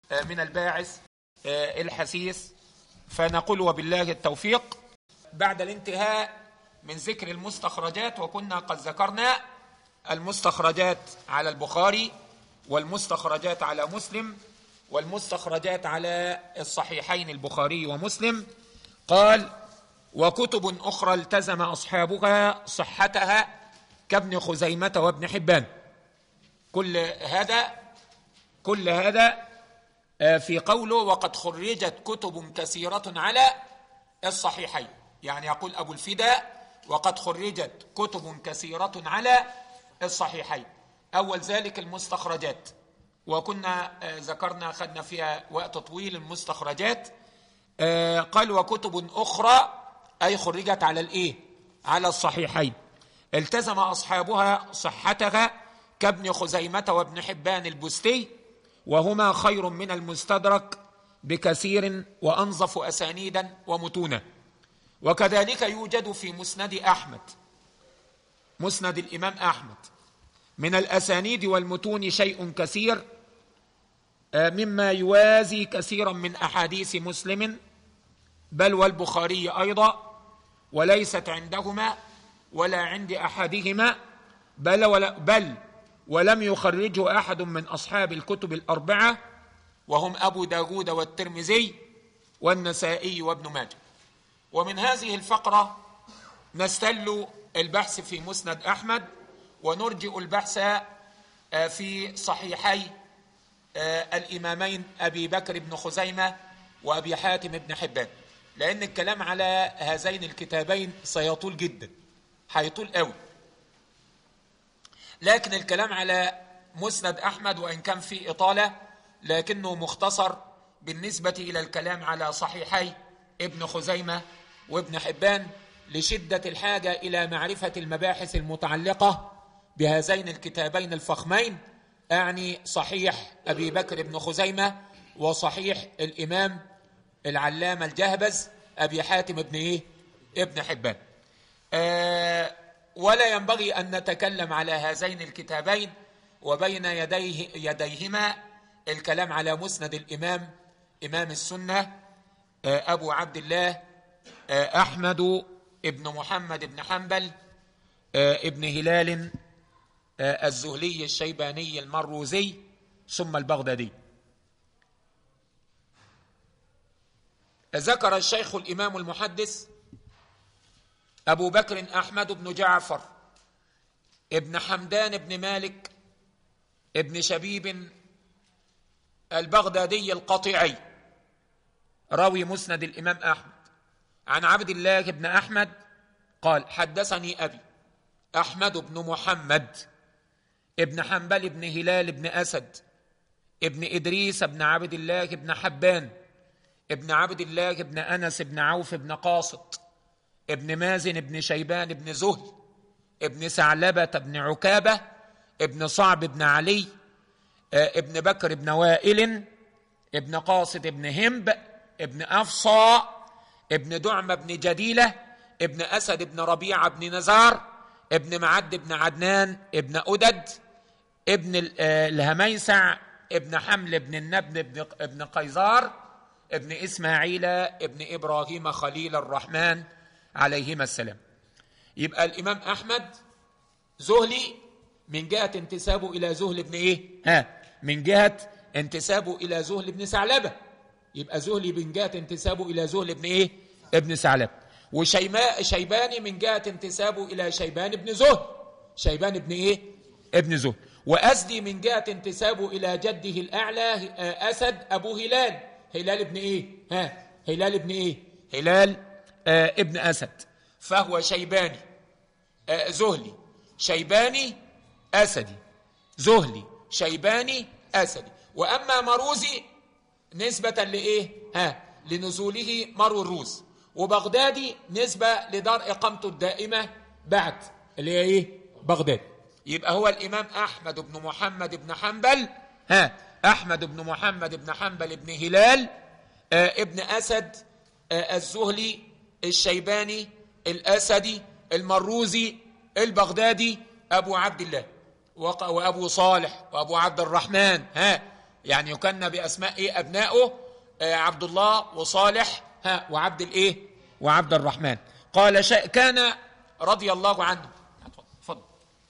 من الباعث الحسيس فنقول وبالله التوفيق بعد الانتهاء من ذكر المستخرجات وكنا قد ذكرنا المستخرجات على البخاري والمستخرجات على مسلم والمستخرجات على الصحيحين البخاري ومسلم قال وكتب اخرى التزم اصحابها صحتها كابن خزيمه وابن حبان كل هذا كل هذا آه، في قوله وقد خرجت كتب كثيره على الصحيحين يعني يقول ابو الفداء وقد خرجت كتب كثيره على الصحيحين اول ذلك المستخرجات وكنا آه، ذكرنا خدنا فيها وقت طويل المستخرجات آه، قال وكتب اخرى اي خرجت على الايه على الصحيحين التزم اصحابها صحتها كابن خزيمه وابن حبان البستي وهما خير من المستدرك بكثير وانظف اسانيدا ومتونا وكذلك يوجد في مسند احمد مسند الامام احمد من الاسانيد والمتون شيء كثير آه، مما يوازي كثيرا من احاديث مسلم بل والبخاري ايضا وليست عندهما ولا عند احدهما بل ولا بل ولم يخرجه احد من اصحاب الكتب الاربعه وهم ابو داود والترمذي والنسائي وابن ماجه ومن هذه الفقره نستل البحث في مسند احمد ونرجئ البحث آه، في صحيحي آه، الامامين ابي بكر بن خزيمه وابي حاتم بن حبان لان الكلام على هذين الكتابين سيطول جدا هيطول قوي لكن الكلام على مسند احمد وان كان فيه اطاله لكنه مختصر بالنسبه الى الكلام على صحيحي ابن خزيمه وابن حبان لشده الحاجه الى معرفه المباحث المتعلقه بهذين الكتابين الفخمين اعني صحيح ابي بكر بن خزيمه وصحيح الامام العلامه الجهبذ ابي حاتم ابن ايه ابن حبان آه ولا ينبغي ان نتكلم على هذين الكتابين وبين يديه يديهما الكلام على مسند الامام امام السنه آه ابو عبد الله آه احمد ابن محمد بن حنبل آه ابن هلال آه الزهلي الشيباني المروزي ثم البغدادي ذكر الشيخ الامام المحدث ابو بكر احمد بن جعفر ابن حمدان بن مالك ابن شبيب البغدادي القطيعي راوي مسند الامام احمد عن عبد الله بن احمد قال حدثني ابي احمد بن محمد ابن حنبل بن هلال بن اسد ابن ادريس بن عبد الله بن حبان ابن عبد الله بن انس بن عوف بن قاسط ابن مازن بن شيبان بن زهل ابن ثعلبة بن عكابة ابن صعب بن علي آه، ابن بكر بن وائل ابن قاصد بن همب ابن أفصى ابن دعم بن جديلة ابن أسد بن ربيعة بن نزار ابن معد بن عدنان ابن أدد ابن آه، الهميسع ابن حمل بن النبن ابن قيزار ابن إسماعيل ابن إبراهيم خليل الرحمن عليهما السلام يبقى الإمام أحمد زهلي من جهة انتسابه إلى زهل بن إيه؟ ها من جهة انتسابه إلى زهل بن ثعلبة يبقى زهلي من جهة انتسابه إلى زهل بن إيه؟ ابن ثعلبة وشيماء شيباني من جهة انتسابه إلى شيبان بن زهل شيبان بن إيه؟ ابن زهل وأسدي من جهة انتسابه إلى جده الأعلى آه، أسد أبو هلال هلال ابن إيه؟ ها هلال ابن إيه؟ هلال آه ابن أسد فهو شيباني آه زهلي شيباني أسدي زهلي شيباني أسدي وأما مروزي نسبة لإيه؟ ها لنزوله مرو الروس وبغدادي نسبة لدار إقامته الدائمة بعد اللي هي إيه؟ بغداد يبقى هو الإمام أحمد بن محمد بن حنبل ها أحمد بن محمد بن حنبل بن هلال آه ابن أسد آه الزهلي الشيباني الأسدي المروزي البغدادي أبو عبد الله وأبو صالح وأبو عبد الرحمن ها يعني يكنى باسماء ايه ابنائه آه عبد الله وصالح ها وعبد الايه وعبد الرحمن قال شيء كان رضي الله عنه اتفضل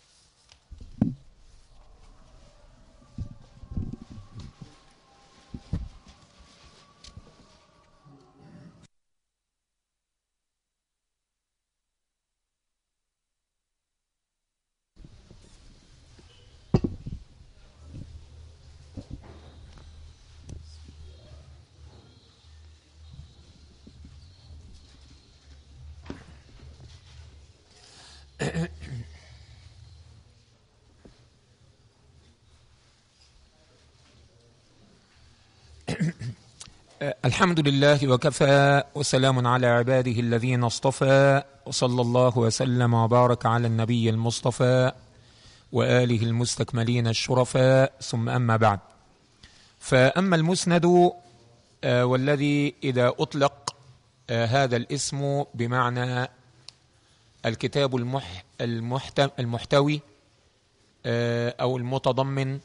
الحمد لله وكفى وسلام على عباده الذين اصطفى وصلى الله وسلم وبارك على النبي المصطفى واله المستكملين الشرفاء ثم اما بعد فاما المسند آه، والذي اذا اطلق آه، هذا الاسم بمعنى الكتاب المح المحتوي آه، او المتضمن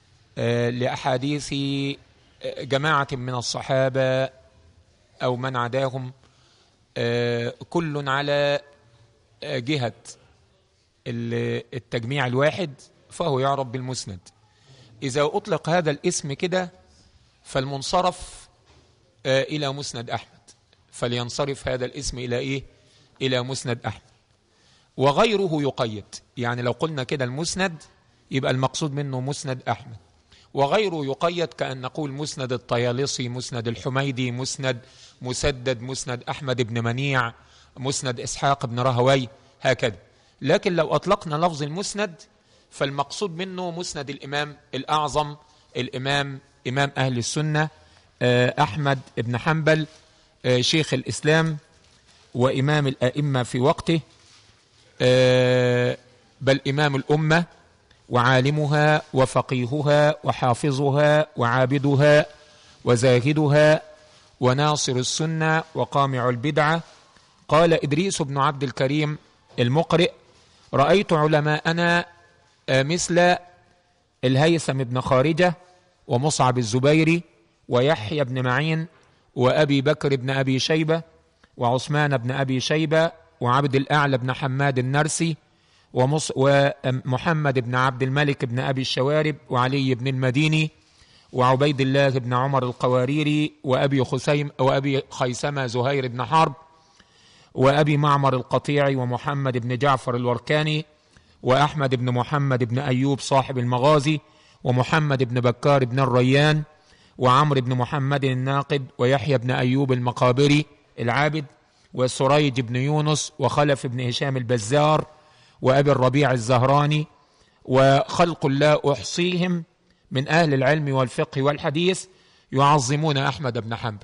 لاحاديث جماعة من الصحابة أو من عداهم آه، كل على آه، جهة التجميع الواحد فهو يعرف بالمسند إذا أطلق هذا الاسم كده فالمنصرف آه، إلى مسند أحمد فلينصرف هذا الاسم إلى إيه؟ إلى مسند أحمد وغيره يقيد يعني لو قلنا كده المسند يبقى المقصود منه مسند أحمد وغيره يقيد كأن نقول مسند الطيالسي مسند الحميدي مسند مسدد مسند أحمد بن منيع مسند إسحاق بن رهوي هكذا لكن لو أطلقنا لفظ المسند فالمقصود منه مسند الإمام الأعظم الإمام إمام أهل السنة آه، أحمد بن حنبل آه، شيخ الإسلام وإمام الأئمة في وقته آه، بل إمام الأمة وعالمها وفقيهها وحافظها وعابدها وزاهدها وناصر السنه وقامع البدعه قال ادريس بن عبد الكريم المقرئ رايت علماءنا آه، مثل الهيثم بن خارجه ومصعب الزبيري ويحيى بن معين وابي بكر بن ابي شيبه وعثمان بن ابي شيبه وعبد الاعلى بن حماد النرسي ومص ومحمد بن عبد الملك بن أبي الشوارب وعلي بن المديني وعبيد الله بن عمر القواريري وأبي خسيم وأبي خيسمة زهير بن حرب وأبي معمر القطيعي ومحمد بن جعفر الوركاني وأحمد بن محمد بن أيوب صاحب المغازي ومحمد بن بكار بن الريان وعمر بن محمد الناقد ويحيى بن أيوب المقابري العابد وسريج بن يونس وخلف بن هشام البزار وأبي الربيع الزهراني وخلق لا أحصيهم من أهل العلم والفقه والحديث يعظمون أحمد بن حنبل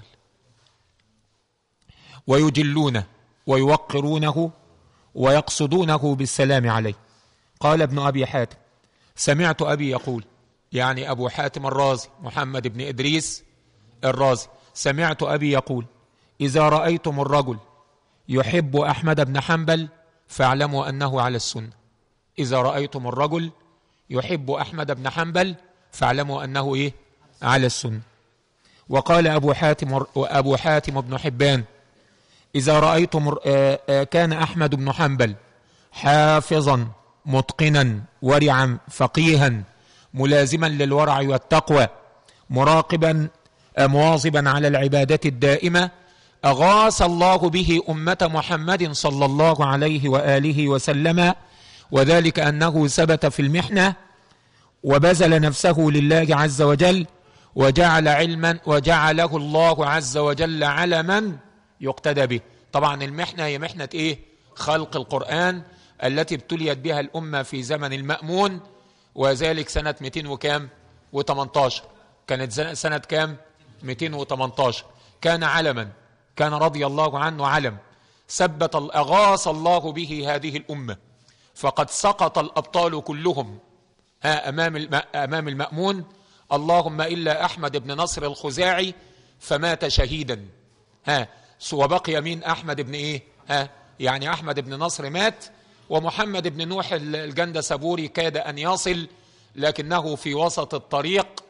ويجلونه ويوقرونه ويقصدونه بالسلام عليه قال ابن أبي حاتم سمعت أبي يقول يعني أبو حاتم الرازي محمد بن إدريس الرازي سمعت أبي يقول إذا رأيتم الرجل يحب أحمد بن حنبل فاعلموا انه على السنه اذا رايتم الرجل يحب احمد بن حنبل فاعلموا انه ايه على السنه وقال ابو حاتم وابو حاتم بن حبان اذا رايتم آه، آه، كان احمد بن حنبل حافظا متقنا ورعا فقيها ملازما للورع والتقوى مراقبا آه، مواظبا على العباده الدائمه اغاث الله به امه محمد صلى الله عليه واله وسلم وذلك انه ثبت في المحنه وبذل نفسه لله عز وجل وجعل علما وجعله الله عز وجل علما يقتدى به طبعا المحنه هي محنه ايه خلق القران التي ابتليت بها الامه في زمن المامون وذلك سنه 200 وكام و18 كانت سنه كام 218 كان علما كان رضي الله عنه علم ثبت اغاث الله به هذه الامه فقد سقط الابطال كلهم ها امام امام المامون اللهم الا احمد بن نصر الخزاعي فمات شهيدا ها وبقي مين احمد بن ايه ها يعني احمد بن نصر مات ومحمد بن نوح الجند سبوري كاد ان يصل لكنه في وسط الطريق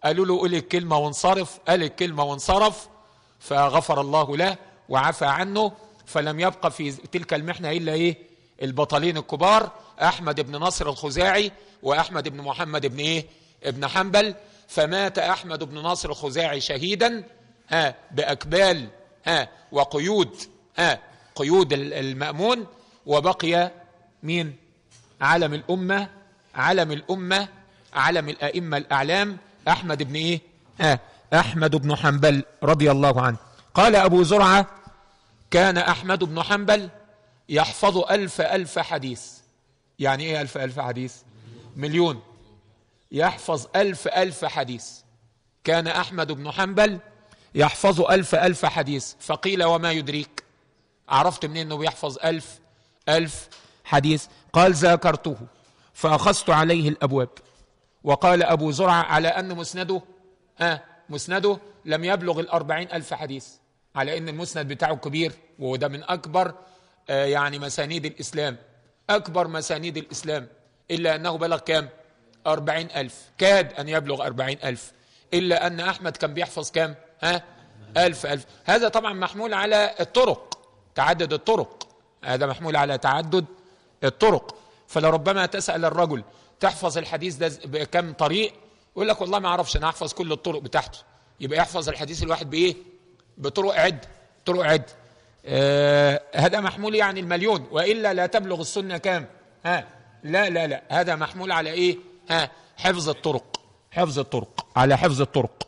قالوا له قول الكلمة وانصرف قال الكلمة وانصرف فغفر الله له وعفى عنه فلم يبقى في تلك المحنة إلا إيه البطلين الكبار أحمد بن نصر الخزاعي وأحمد بن محمد بن إيه ابن حنبل فمات أحمد بن نصر الخزاعي شهيدا ها بأكبال ها وقيود ها قيود المأمون وبقي مين علم الأمة علم الأمة علم الأئمة الأعلام أحمد بن إيه ها أحمد بن حنبل رضي الله عنه قال أبو زرعة كان أحمد بن حنبل يحفظ ألف ألف حديث يعني إيه ألف ألف حديث مليون يحفظ ألف ألف حديث كان أحمد بن حنبل يحفظ ألف ألف حديث فقيل وما يدريك عرفت منين أنه بيحفظ ألف ألف حديث قال ذاكرته فأخذت عليه الأبواب وقال أبو زرعة على أن مسنده ها مسنده لم يبلغ الأربعين ألف حديث على أن المسند بتاعه كبير وده من أكبر آه يعني مسانيد الإسلام أكبر مسانيد الإسلام إلا أنه بلغ كام أربعين ألف كاد أن يبلغ أربعين ألف إلا أن أحمد كان بيحفظ كام ها ألف ألف هذا طبعا محمول على الطرق تعدد الطرق هذا محمول على تعدد الطرق فلربما تسأل الرجل تحفظ الحديث ده بكم طريق يقول لك والله ما اعرفش انا احفظ كل الطرق بتاعته يبقى يحفظ الحديث الواحد بايه بطرق عد طرق عد آه هذا محمول يعني المليون والا لا تبلغ السنه كام ها لا لا لا هذا محمول على ايه ها حفظ الطرق حفظ الطرق على حفظ الطرق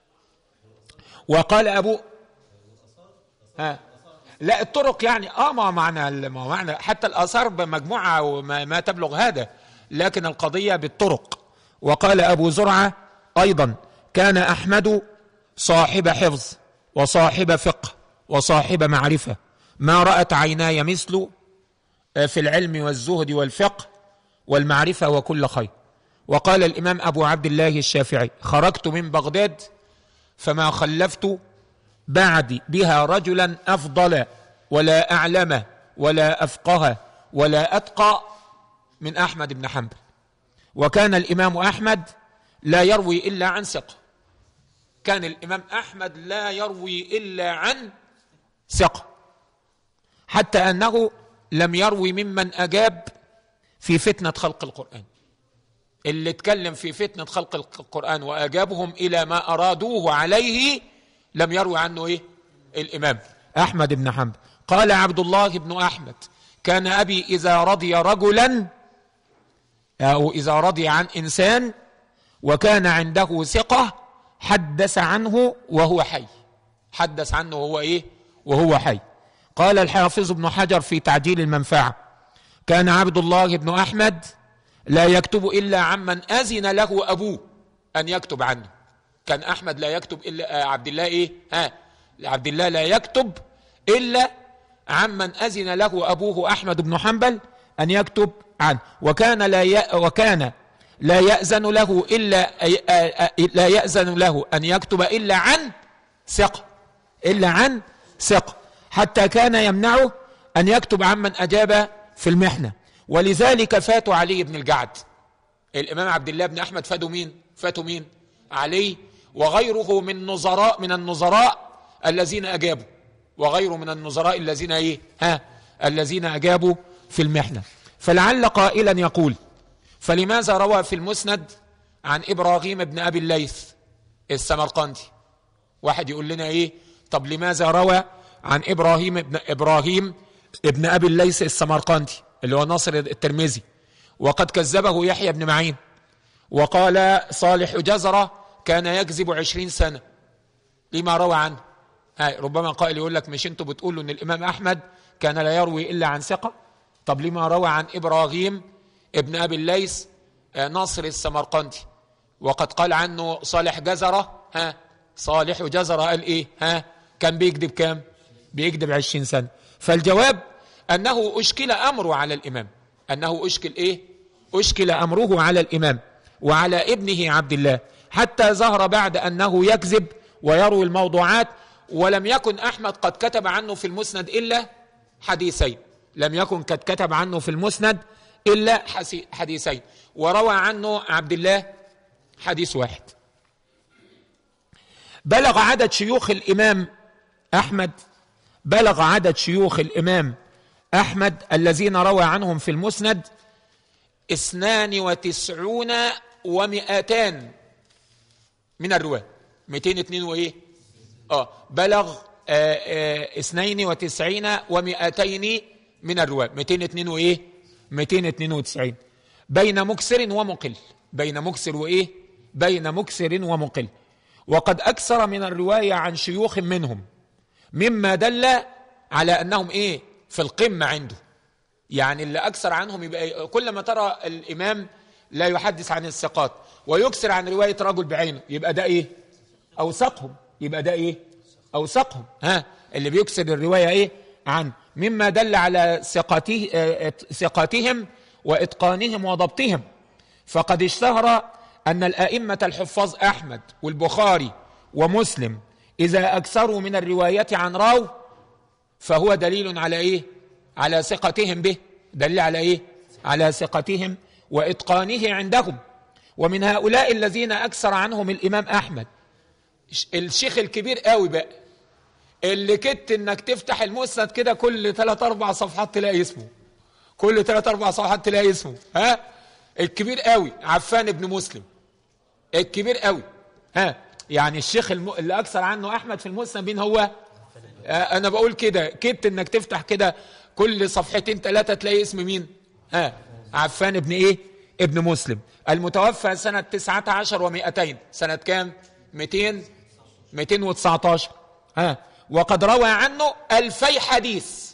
وقال ابو ها لا الطرق يعني اه ما معنى ما معنى حتى الاثار بمجموعه وما ما تبلغ هذا لكن القضيه بالطرق وقال ابو زرعه ايضا كان احمد صاحب حفظ وصاحب فقه وصاحب معرفه ما رات عيناي مثل في العلم والزهد والفقه والمعرفه وكل خير وقال الامام ابو عبد الله الشافعي خرجت من بغداد فما خلفت بعد بها رجلا افضل ولا اعلم ولا افقه ولا اتقى من احمد بن حنبل وكان الامام احمد لا يروي الا عن ثقه كان الامام احمد لا يروي الا عن ثقه حتى انه لم يروي ممن اجاب في فتنه خلق القران اللي اتكلم في فتنه خلق القران واجابهم الى ما ارادوه عليه لم يروي عنه ايه الامام احمد بن حنبل قال عبد الله بن احمد كان ابي اذا رضي رجلا او اذا رضي عن انسان وكان عنده ثقه حدث عنه وهو حي حدث عنه وهو ايه وهو حي قال الحافظ ابن حجر في تعديل المنفعه كان عبد الله بن احمد لا يكتب الا عمن اذن له ابوه ان يكتب عنه كان احمد لا يكتب الا عبد الله ايه ها عبد الله لا يكتب الا عمن اذن له ابوه احمد بن حنبل ان يكتب عنه وكان لا ي... وكان لا يأذن له الا لا يأذن له ان يكتب الا عن ثقة الا عن ثقة حتى كان يمنعه ان يكتب عمن اجاب في المحنة ولذلك فاتوا علي بن الجعد الامام عبد الله بن احمد فاتوا مين فاتوا مين علي وغيره من نظراء من النظراء الذين اجابوا وغيره من النظراء الذين ايه ها الذين اجابوا في المحنه فلعل قائلا يقول فلماذا روى في المسند عن ابراهيم بن ابي الليث السمرقندي واحد يقول لنا ايه طب لماذا روى عن ابراهيم ابن ابراهيم ابن ابي الليث السمرقندي اللي هو ناصر الترمذي وقد كذبه يحيى بن معين وقال صالح جزره كان يكذب عشرين سنة لما روى عنه هاي ربما قائل يقول لك مش انتوا بتقولوا ان الامام احمد كان لا يروي الا عن ثقة طب لما روى عن ابراهيم ابن ابي الليث ناصر السمرقندي وقد قال عنه صالح جزرة ها صالح جزرة قال ايه ها كان بيكذب كام بيكذب عشرين سنة فالجواب انه اشكل امره على الامام انه اشكل ايه اشكل امره على الامام وعلى ابنه عبد الله حتى ظهر بعد انه يكذب ويروي الموضوعات ولم يكن احمد قد كتب عنه في المسند الا حديثين لم يكن قد كتب عنه في المسند الا حديثين وروى عنه عبد الله حديث واحد بلغ عدد شيوخ الإمام أحمد بلغ عدد شيوخ الإمام أحمد الذين روى عنهم في المسند اثنان وتسعون ومئتان من الرواة 202 وإيه آه بلغ آه، آه، اثنين وتسعين ومئتين من الرواة 202 وإيه 292 بين مكسر ومقل بين مكسر وإيه بين مكسر ومقل وقد أكثر من الرواية عن شيوخ منهم مما دل على أنهم إيه في القمة عنده يعني اللي أكثر عنهم يبقى إيه؟ كل ما ترى الإمام لا يحدث عن الثقات ويكثر عن رواية رجل بعينه يبقى ده إيه أوثقهم يبقى ده إيه أوثقهم ها اللي بيكسر الرواية إيه عن مما دل على ثقاته آه، ثقاتهم وإتقانهم وضبطهم فقد اشتهر أن الأئمة الحفاظ أحمد والبخاري ومسلم إذا أكثروا من الرواية عن راو فهو دليل على إيه على ثقتهم به دليل على إيه على ثقتهم وإتقانه عندهم ومن هؤلاء الذين أكثر عنهم الإمام أحمد الشيخ الكبير قوي بقى اللي كدت انك تفتح المسند كده كل ثلاث اربع صفحات تلاقي اسمه كل ثلاث اربع صفحات تلاقي اسمه ها الكبير قوي عفان ابن مسلم الكبير قوي ها يعني الشيخ الم... اللي اكثر عنه احمد في المسند مين هو آه انا بقول كده كدت انك تفتح كده كل صفحتين ثلاثه تلاقي اسم مين ها عفان ابن ايه ابن مسلم المتوفى سنة تسعة عشر ومائتين سنة كام مئتين مئتين وتسعتاشر ها وقد روى عنه ألفي حديث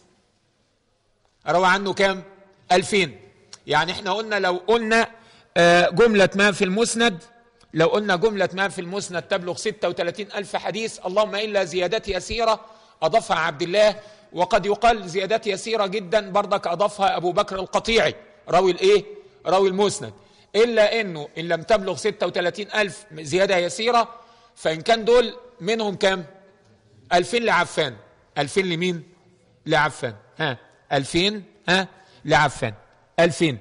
روى عنه كام ألفين يعني احنا قلنا لو قلنا آه، جملة ما في المسند لو قلنا جملة ما في المسند تبلغ 36 ألف حديث اللهم إلا زيادات يسيرة أضافها عبد الله وقد يقال زيادات يسيرة جدا برضك أضافها أبو بكر القطيعي راوي الإيه راوي المسند إلا أنه إن لم تبلغ 36 ألف زيادة يسيرة فإن كان دول منهم كام ألفين لعفان ألفين لمين لعفان ها ألفين ها لعفان ألفين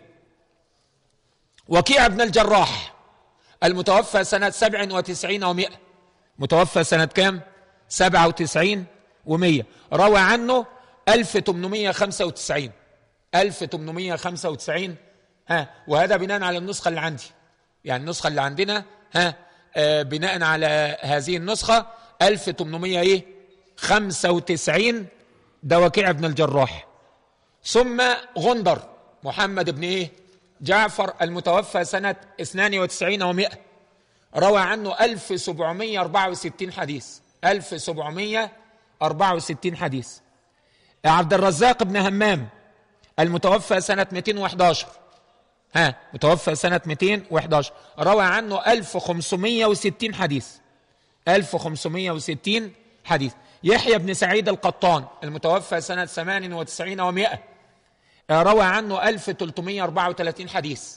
وكيع بن الجراح المتوفى سنة سبع وتسعين ومائة متوفى سنة كام سبعة وتسعين ومية روى عنه ألف تمنمية خمسة وتسعين ألف تمنمية خمسة وتسعين ها وهذا بناء على النسخة اللي عندي يعني النسخة اللي عندنا ها آه بناء على هذه النسخة 1800 ايه 95 ده وكيع بن الجراح ثم غندر محمد بن ايه جعفر المتوفى سنة 92 و100 روى عنه 1764 حديث 1764 حديث عبد الرزاق بن همام المتوفى سنة 211 ها متوفى سنة 211 روى عنه 1560 حديث 1560 حديث يحيى بن سعيد القطان المتوفى سنة 98 و100 روى عنه 1334 حديث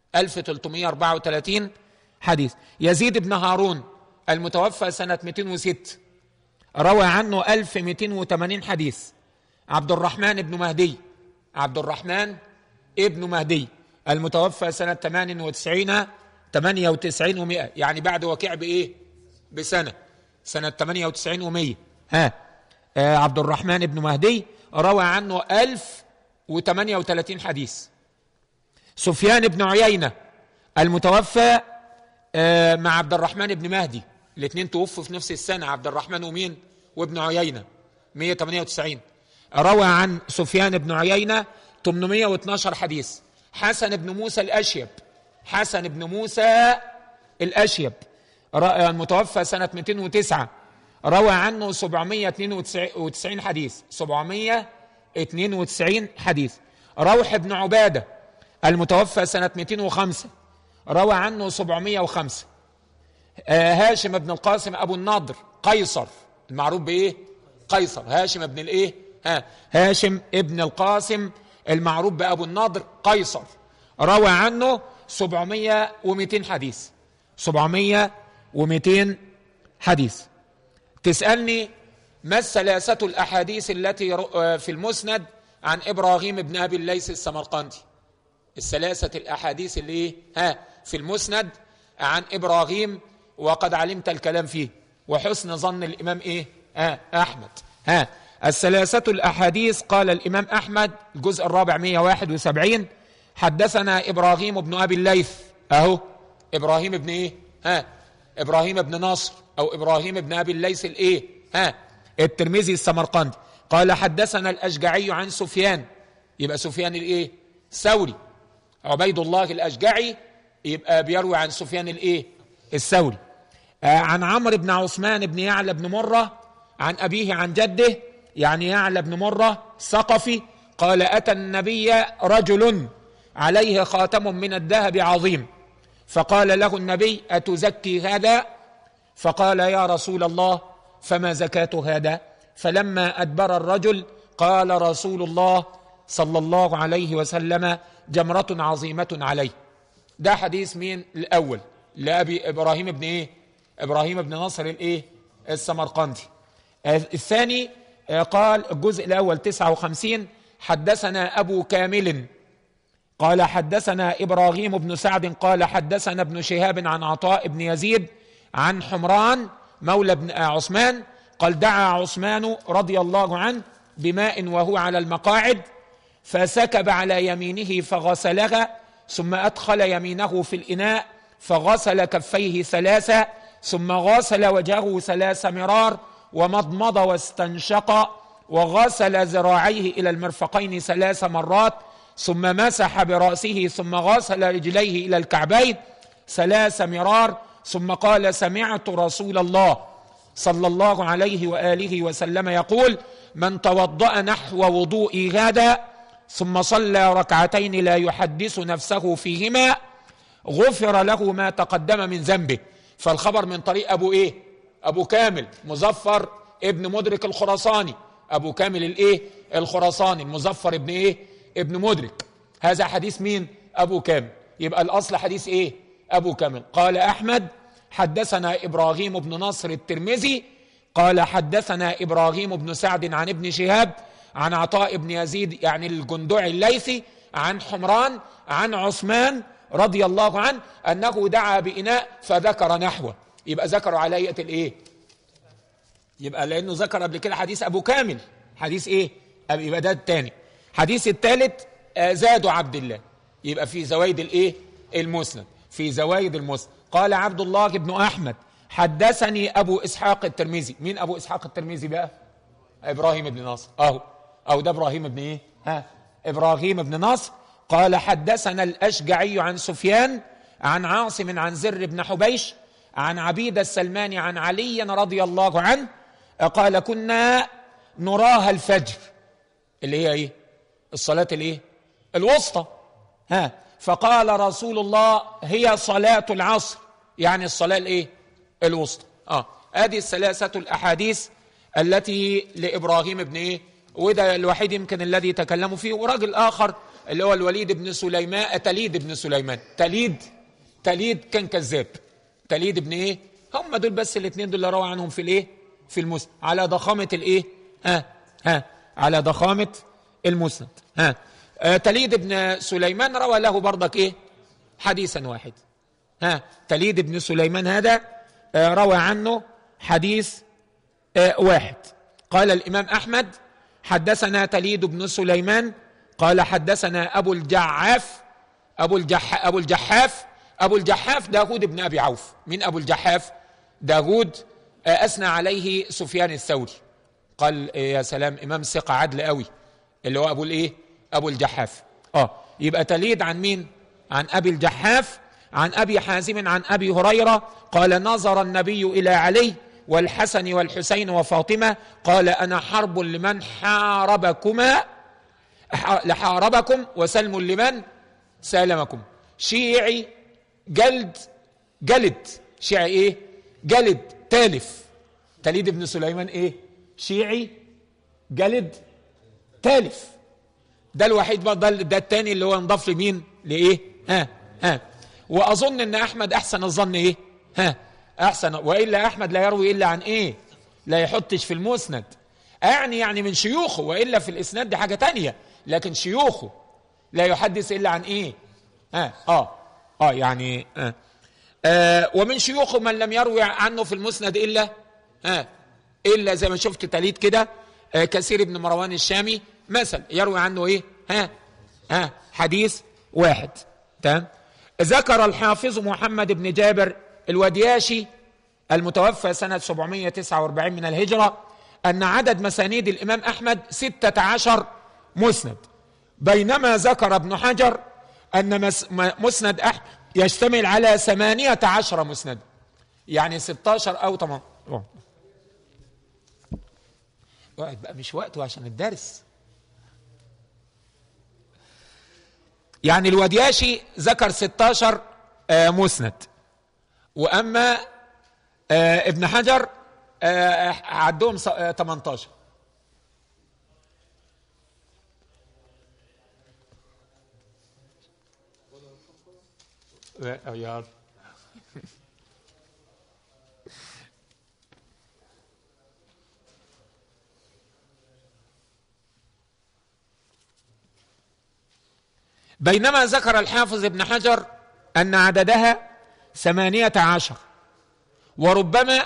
1334 حديث يزيد بن هارون المتوفى سنة 206 روى عنه 1280 حديث عبد الرحمن بن مهدي عبد الرحمن ابن مهدي المتوفى سنة 98 98 و100 يعني بعد وكيع بإيه بسنة سنة 98 و100 ها آه عبد الرحمن بن مهدي روى عنه 1038 حديث سفيان بن عيينة المتوفى آه مع عبد الرحمن بن مهدي الاثنين توفوا في نفس السنة عبد الرحمن ومين وابن عيينة 198 روى عن سفيان بن عيينة 812 حديث حسن بن موسى الأشيب حسن بن موسى الأشيب المتوفى سنة 209 روى عنه 792 حديث 792 حديث روح بن عبادة المتوفى سنة 205 روى عنه 705 آه هاشم بن القاسم أبو النضر قيصر المعروف بإيه قيصر هاشم بن الإيه ها هاشم ابن القاسم المعروف بأبو النضر قيصر روى عنه 700 و200 حديث 700 و200 حديث تسألني ما الثلاثة الأحاديث التي في المسند عن إبراهيم بن أبي الليث السمرقندي الثلاثة الأحاديث اللي ها في المسند عن إبراهيم وقد علمت الكلام فيه وحسن ظن الامام ايه آه احمد ها الثلاثة الاحاديث قال الامام احمد الجزء الرابع 171 حدثنا ابراهيم بن ابي الليث اهو ابراهيم بن ايه ها ابراهيم بن نصر او ابراهيم بن ابي الليث الايه ها الترمذي السمرقندي قال حدثنا الاشجعي عن سفيان يبقى سفيان الايه ثوري عبيد الله الاشجعي يبقى بيروي عن سفيان الايه الثوري آه عن عمرو بن عثمان بن يعلى بن مره عن ابيه عن جده يعني يعلى بن مره ثقفي قال اتى النبي رجل عليه خاتم من الذهب عظيم فقال له النبي اتزكي هذا فقال يا رسول الله فما زكاه هذا فلما ادبر الرجل قال رسول الله صلى الله عليه وسلم جمره عظيمه عليه ده حديث مين الاول لابي ابراهيم بن ايه ابراهيم بن نصر الايه السمرقندي الثاني قال الجزء الاول 59 حدثنا ابو كامل قال حدثنا ابراهيم بن سعد قال حدثنا ابن شهاب عن عطاء بن يزيد عن حمران مولى بن عثمان قال دعا عثمان رضي الله عنه بماء وهو على المقاعد فسكب على يمينه فغسلها ثم ادخل يمينه في الاناء فغسل كفيه ثلاثه ثم غسل وجهه ثلاث مرار ومضمض واستنشق وغسل ذراعيه الى المرفقين ثلاث مرات ثم مسح براسه ثم غسل رجليه الى الكعبين ثلاث مرار ثم قال سمعت رسول الله صلى الله عليه واله وسلم يقول من توضا نحو وضوئي هذا ثم صلى ركعتين لا يحدث نفسه فيهما غفر له ما تقدم من ذنبه فالخبر من طريق ابو ايه ابو كامل مظفر ابن مدرك الخراساني ابو كامل الايه الخراساني المظفر ابن ايه ابن مدرك هذا حديث مين ابو كامل يبقى الاصل حديث ايه ابو كامل قال احمد حدثنا ابراهيم بن نصر الترمذي قال حدثنا ابراهيم بن سعد عن ابن شهاب عن عطاء بن يزيد يعني الجندعي الليثي عن حمران عن عثمان رضي الله عنه انه دعا باناء فذكر نحوه يبقى ذكروا على هيئه الايه يبقى لانه ذكر قبل كده حديث ابو كامل حديث ايه يبقى ده الثاني حديث الثالث زاد عبد الله يبقى في زوايد الايه المسند في زوايد المسند قال عبد الله بن احمد حدثني ابو اسحاق الترمذي مين ابو اسحاق الترمذي بقى ابراهيم بن ناصر اهو او ده ابراهيم بن ايه ها ابراهيم بن نصر قال حدثنا الاشجعي عن سفيان عن عاصم عن زر بن حبيش عن عبيد السلماني عن علي رضي الله عنه قال كنا نراها الفجر اللي هي ايه الصلاة الايه الوسطى ها فقال رسول الله هي صلاة العصر يعني الصلاة الايه الوسطى اه ادي الثلاثة الاحاديث التي لابراهيم بن ايه وده الوحيد يمكن الذي تكلموا فيه وراجل اخر اللي هو الوليد بن سليمان تليد بن سليمان تليد تليد كان كذاب تليد بن ايه هم دول بس الاثنين دول اللي روى عنهم في الايه في المسند على ضخامه الايه ها ها على ضخامه المسند ها آه تليد بن سليمان روى له برضك ايه حديثا واحد ها تليد بن سليمان هذا آه روى عنه حديث آه واحد قال الامام احمد حدثنا تليد بن سليمان قال حدثنا ابو الجعاف ابو الجح ابو الجحاف ابو الجحاف داود بن ابي عوف من ابو الجحاف داود اثنى عليه سفيان الثوري قال يا سلام امام ثقه عدل قوي اللي هو ابو الايه ابو الجحاف اه يبقى تليد عن مين عن ابي الجحاف عن ابي حازم عن ابي هريره قال نظر النبي الى علي والحسن والحسين وفاطمه قال انا حرب لمن حاربكما لحاربكم وسلم لمن سالمكم شيعي جلد جلد شيعي ايه جلد تالف تليد بن سليمان ايه شيعي جلد تالف ده الوحيد بقى ده, ده التاني اللي هو انضاف لمين لايه ها ها واظن ان احمد احسن الظن ايه ها احسن والا احمد لا يروي الا عن ايه لا يحطش في المسند اعني يعني من شيوخه والا في الاسناد دي حاجه تانية لكن شيوخه لا يحدث الا عن ايه ها اه اه يعني آه. آه ومن شيوخه من لم يروي عنه في المسند الا ها الا زي ما شفت تليد كده آه، كثير بن مروان الشامي مثل يروي عنه ايه ها ها حديث واحد تمام ذكر الحافظ محمد بن جابر الودياشي المتوفى سنة 749 من الهجرة أن عدد مسانيد الإمام أحمد 16 مسند بينما ذكر ابن حجر أن مسند أحمد يشتمل على 18 مسند يعني 16 أو 18 وقت بقى مش وقته عشان الدرس يعني الودياشي ذكر 16 آه، مسند واما آه، ابن حجر آه، عدهم 18 يا بينما ذكر الحافظ ابن حجر أن عددها ثمانية عشر وربما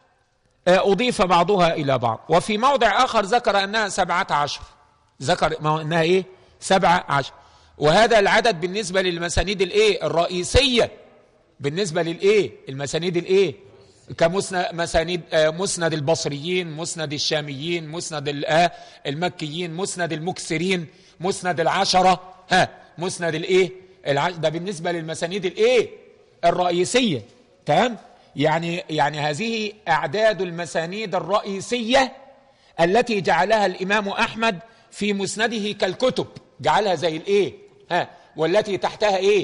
آه، أضيف بعضها إلى بعض وفي موضع آخر ذكر أنها سبعة عشر ذكر أنها إيه سبعة عشر وهذا العدد بالنسبة للمسانيد الإيه الرئيسية بالنسبة للإيه المسانيد الإيه كمسانيد آه، مسند البصريين مسند الشاميين مسند آه، المكيين مسند المكسرين مسند العشرة ها مسند الايه العش... ده بالنسبة للمسانيد الايه الرئيسية تمام يعني يعني هذه اعداد المسانيد الرئيسية التي جعلها الامام احمد في مسنده كالكتب جعلها زي الايه ها والتي تحتها ايه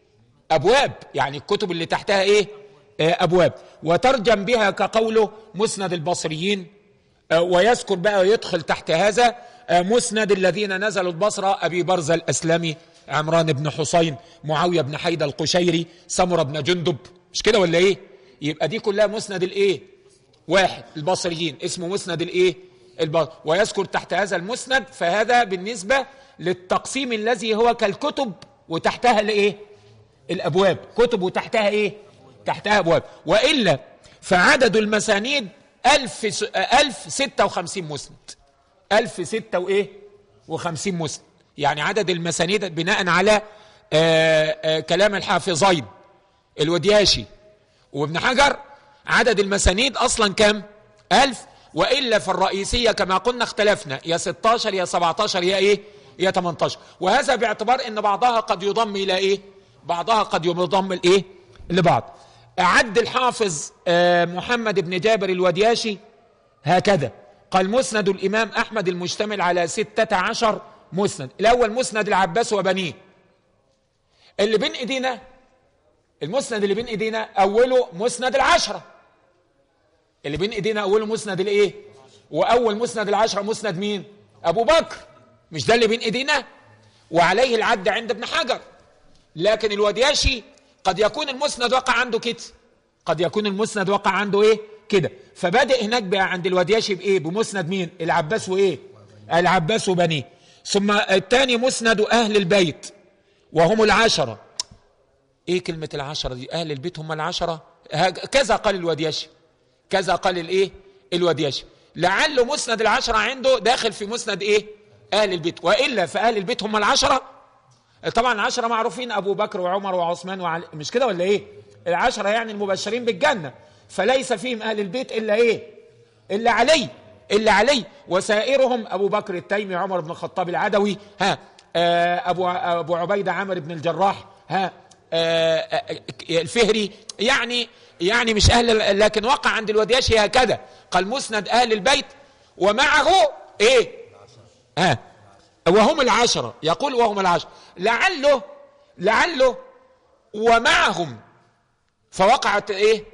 ابواب يعني الكتب اللي تحتها ايه آه، ابواب وترجم بها كقوله مسند البصريين آه، ويذكر بقى يدخل تحت هذا آه، مسند الذين نزلوا البصره ابي برزه الاسلمي عمران بن حسين معاوية بن حيدة القشيري سمرة بن جندب مش كده ولا ايه يبقى دي كلها مسند الايه واحد البصريين اسمه مسند الايه البصر ويذكر تحت هذا المسند فهذا بالنسبة للتقسيم الذي هو كالكتب وتحتها الايه الابواب كتب وتحتها ايه تحتها ابواب والا فعدد المسانيد ألف, ألف ستة وخمسين مسند ألف ستة وإيه وخمسين مسند يعني عدد المسانيد بناء على آآ آه، آآ آه، كلام الحافظين الودياشي وابن حجر عدد المسانيد أصلا كم ألف وإلا في الرئيسية كما قلنا اختلفنا يا 16 يا 17 يا إيه يا 18 وهذا باعتبار أن بعضها قد يضم إلى إيه بعضها قد يضم الإيه لبعض أعد الحافظ آه، محمد بن جابر الودياشي هكذا قال مسند الإمام أحمد المشتمل على ستة عشر مسند الاول مسند العباس وبنيه اللي بين ايدينا المسند اللي بين ايدينا اوله مسند العشره اللي بين ايدينا اوله مسند الايه واول مسند العشره مسند مين ابو بكر مش ده اللي بين ايدينا وعليه العد عند ابن حجر لكن الودياشي قد يكون المسند وقع عنده كده قد يكون المسند وقع عنده ايه كده فبادئ هناك بقى عند الودياشي بايه بمسند مين العباس وايه العباس وبنيه ثم الثاني مسند أهل البيت وهم العشرة ايه كلمة العشرة دي اهل البيت هم العشرة كذا قال الودياشي كذا قال الايه الودياشي لعل مسند العشرة عنده داخل في مسند ايه اهل البيت وإلا فأهل البيت هم العشرة طبعا العشرة معروفين أبو بكر وعمر وعثمان وعلي مش كده ولا ايه العشرة يعني المبشرين بالجنة فليس فيهم أهل البيت إلا ايه إلا علي إلا علي وسائرهم أبو بكر التيمي عمر بن الخطاب العدوي ها آه، أبو أبو عبيدة عامر بن الجراح ها آه، آه، الفهري يعني يعني مش أهل لكن وقع عند الودياشي هكذا قال مسند أهل البيت ومعه إيه ها وهم العشرة يقول وهم العشرة لعله لعله ومعهم فوقعت إيه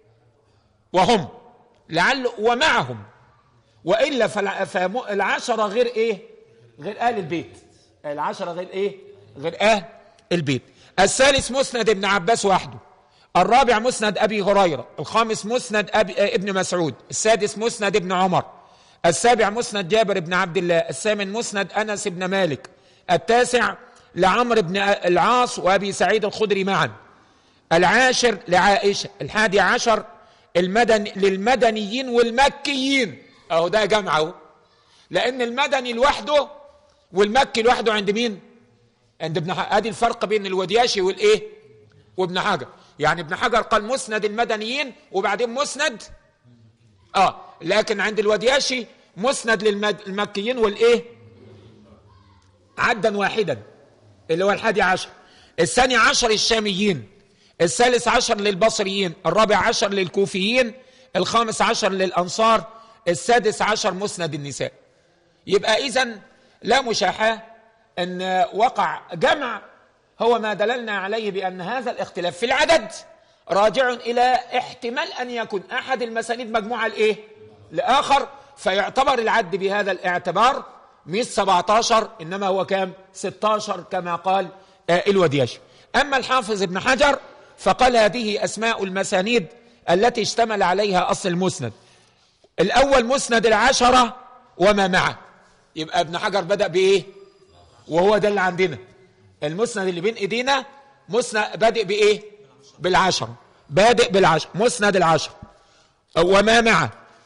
وهم لعله ومعهم وإلا فالعشرة غير إيه غير أهل البيت العشرة غير إيه غير أهل البيت الثالث مسند ابن عباس وحده الرابع مسند أبي هريرة الخامس مسند أبي ابن مسعود السادس مسند ابن عمر السابع مسند جابر بن عبد الله الثامن مسند أنس بن مالك التاسع لعمر بن العاص وأبي سعيد الخدري معا العاشر لعائشة الحادي عشر المدني للمدنيين والمكيين اهو ده جمع اهو لان المدني لوحده والمكي لوحده عند مين عند ابن حجر ادي الفرق بين الودياشي والايه وابن حجر يعني ابن حجر قال مسند المدنيين وبعدين مسند اه لكن عند الودياشي مسند للمكيين والايه عدا واحدا اللي هو الحادي عشر الثاني عشر الشاميين الثالث عشر للبصريين الرابع عشر للكوفيين الخامس عشر للأنصار السادس عشر مسند النساء يبقى إذا لا مشاحة أن وقع جمع هو ما دللنا عليه بأن هذا الاختلاف في العدد راجع إلى احتمال أن يكون أحد المسانيد مجموعة لإيه؟ لآخر فيعتبر العد بهذا الاعتبار مش 17 إنما هو كام 16 كما قال آه الوديش أما الحافظ ابن حجر فقال هذه أسماء المسانيد التي اشتمل عليها أصل المسند الأول مسند العشرة وما معه يبقى ابن حجر بدأ بإيه وهو ده اللي عندنا المسند اللي بين ايدينا مسند بادئ بايه بالعشرة بادئ بالعشرة مسند العشرة وما معه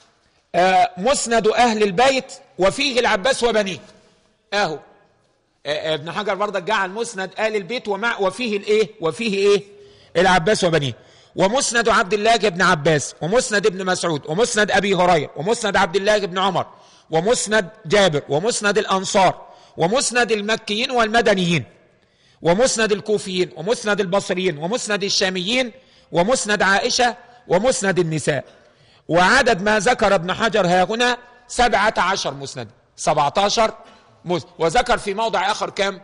آه مسند اهل البيت وفيه العباس وبنيه اهو آه ابن حجر برضك جعل مسند اهل البيت ومع وفيه الايه وفيه ايه العباس وبنيه ومسند عبد الله بن عباس ومسند ابن مسعود ومسند ابي هريره ومسند عبد الله بن عمر ومسند جابر ومسند الانصار ومسند المكيين والمدنيين ومسند الكوفيين ومسند البصريين ومسند الشاميين ومسند عائشة ومسند النساء وعدد ما ذكر ابن حجر ها هنا سبعة عشر مسند سبعة عشر مسند وذكر في موضع آخر كم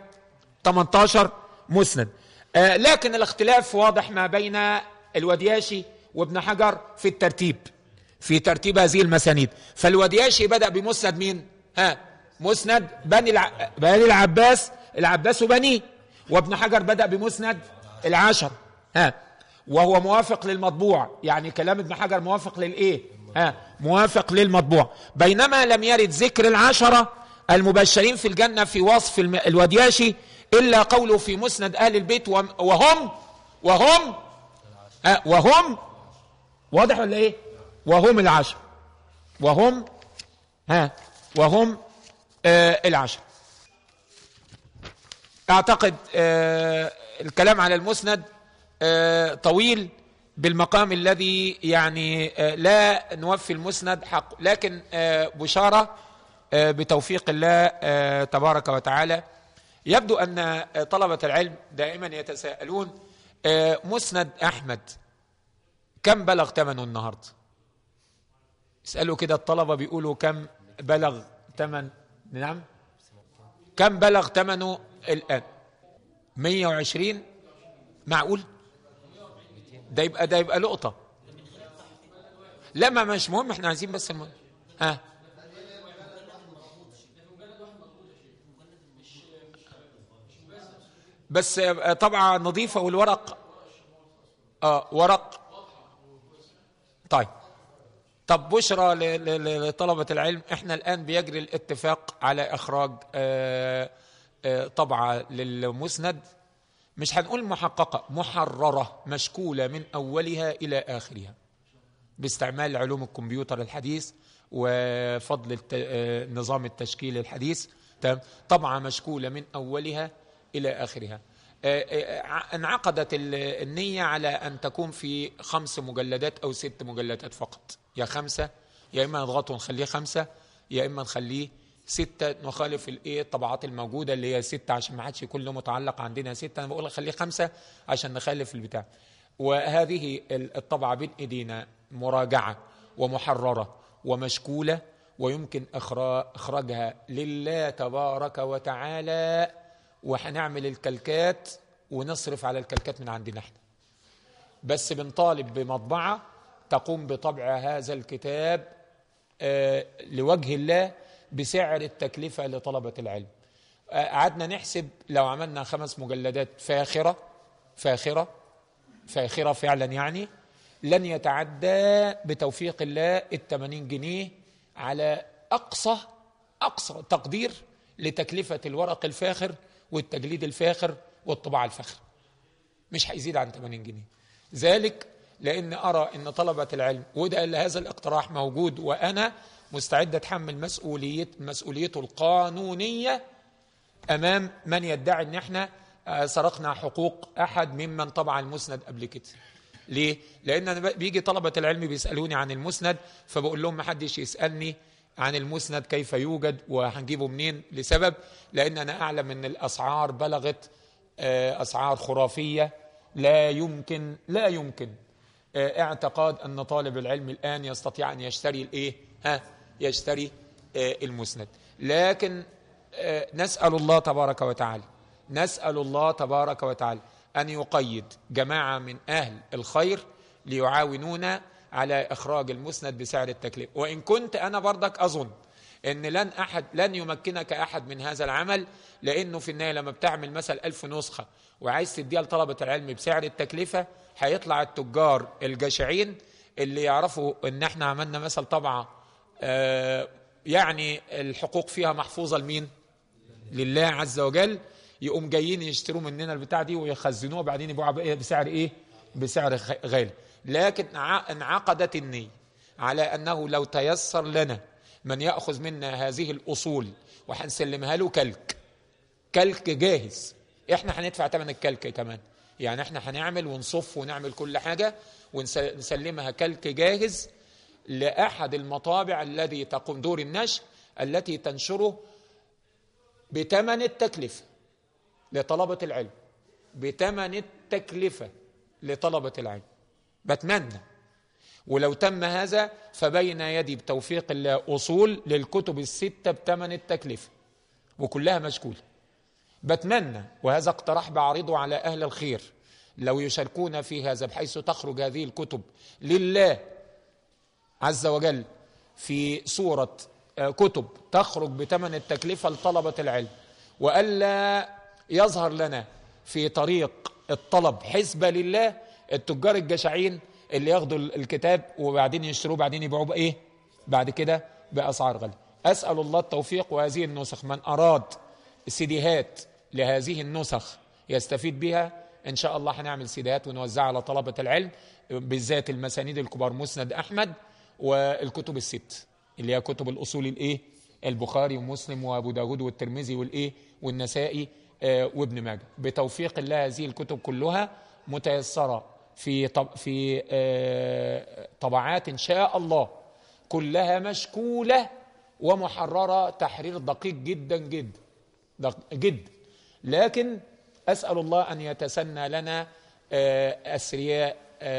18 مسند آه لكن الاختلاف واضح ما بين الودياشي وابن حجر في الترتيب في ترتيب هذه المسانيد فالودياشي بدأ بمسند مين ها مسند بني الع... بني العباس العباس وبنيه وابن حجر بدأ بمسند العشر ها وهو موافق للمطبوع يعني كلام ابن حجر موافق للايه ها موافق للمطبوع بينما لم يرد ذكر العشرة المبشرين في الجنة في وصف الودياشي إلا قوله في مسند أهل البيت وهم وهم ها وهم واضح ولا ايه وهم العشر وهم ها وهم آه العشر اعتقد آه الكلام على المسند آه طويل بالمقام الذي يعني آه لا نوفي المسند حق لكن آه بشارة آه بتوفيق الله آه تبارك وتعالى يبدو أن طلبة العلم دائما يتساءلون آه مسند أحمد كم بلغ ثمنه النهاردة اسألوا كده الطلبة بيقولوا كم بلغ ثمن نعم كم بلغ ثمنه الآن 120 معقول ده يبقى ده يبقى لقطة لا ما مش مهم احنا عايزين بس المهم ها بس طبعا نظيفة والورق اه ورق طيب طب بشرى لطلبة العلم احنا الآن بيجري الاتفاق على إخراج آه آه طبعة للمسند مش هنقول محققة محررة مشكولة من أولها إلى آخرها باستعمال علوم الكمبيوتر الحديث وفضل نظام التشكيل الحديث طبعة مشكولة من أولها إلى آخرها انعقدت النية على أن تكون في خمس مجلدات أو ست مجلدات فقط يا خمسة يا إما نضغطه ونخليه خمسة يا إما نخليه ستة نخالف الايه الطبعات الموجودة اللي هي ستة عشان ما حدش يكون له متعلق عندنا ستة أنا بقول خليه خمسة عشان نخالف البتاع وهذه الطبعة بين إيدينا مراجعة ومحررة ومشكولة ويمكن إخراجها لله تبارك وتعالى وهنعمل الكلكات ونصرف على الكلكات من عندنا احنا بس بنطالب بمطبعة تقوم بطبع هذا الكتاب آه لوجه الله بسعر التكلفة لطلبة العلم قعدنا نحسب لو عملنا خمس مجلدات فاخرة فاخرة فاخرة فعلا يعني لن يتعدى بتوفيق الله الثمانين جنيه على أقصى أقصى تقدير لتكلفة الورق الفاخر والتجليد الفاخر والطباعة الفاخرة مش هيزيد عن 80 جنيه ذلك لان ارى ان طلبه العلم وده هذا الاقتراح موجود وانا مستعد اتحمل مسؤوليه مسؤوليته القانونيه امام من يدعي ان احنا آه، سرقنا حقوق احد ممن طبع المسند قبل كده ليه لان انا بيجي طلبه العلم بيسالوني عن المسند فبقول لهم ما حدش يسالني عن المسند كيف يوجد وهنجيبه منين لسبب لان انا اعلم ان الاسعار بلغت آه، اسعار خرافيه لا يمكن لا يمكن آه، اعتقاد ان طالب العلم الان يستطيع ان يشتري الايه ها يشتري المسند لكن نسال الله تبارك وتعالى نسأل الله تبارك وتعالى أن يقيد جماعة من أهل الخير ليعاونونا على إخراج المسند بسعر التكلفة وإن كنت أنا برضك أظن ان لن احد لن يمكنك احد من هذا العمل لانه في النهايه لما بتعمل مثلا ألف نسخه وعايز تديها لطلبه العلم بسعر التكلفه هيطلع التجار الجشعين اللي يعرفوا ان احنا عملنا مثل طبعه آه يعني الحقوق فيها محفوظه لمين؟ لله عز وجل يقوم جايين يشتروا مننا البتاع دي ويخزنوها بعدين يبيعوها بسعر ايه بسعر غالي لكن انعقدت النية على انه لو تيسر لنا من ياخذ منا هذه الاصول وهنسلمها له كلك كلك جاهز احنا هندفع ثمن الكلك كمان يعني احنا هنعمل ونصف ونعمل كل حاجه ونسلمها كلك جاهز لاحد المطابع الذي تقوم دور النشر التي تنشره بثمن التكلفه لطلبة العلم بثمن التكلفة لطلبة العلم بتمنى ولو تم هذا فبين يدي بتوفيق الله أصول للكتب الستة بثمن التكلفة وكلها مشكولة بتمنى وهذا اقتراح بعرضه على أهل الخير لو يشاركون في هذا بحيث تخرج هذه الكتب لله عز وجل في صورة آه، كتب تخرج بثمن التكلفة لطلبة العلم وألا يظهر لنا في طريق الطلب حسبة لله التجار الجشعين اللي ياخدوا الكتاب وبعدين يشتروه بعدين يبيعوه بايه بعد كده باسعار غاليه اسال الله التوفيق وهذه النسخ من اراد سيديهات لهذه النسخ يستفيد بها ان شاء الله هنعمل سيديهات ونوزعها على طلبه العلم بالذات المسانيد الكبار مسند احمد والكتب الست اللي هي كتب الاصول الايه البخاري ومسلم وابو داود والترمذي والايه والنسائي آه، وابن ماجه بتوفيق الله هذه الكتب كلها متيسرة في في آه، طبعات إن شاء الله كلها مشكولة ومحررة تحرير دقيق جدا جدا جدا لكن أسأل الله أن يتسنى لنا آه، أسرياء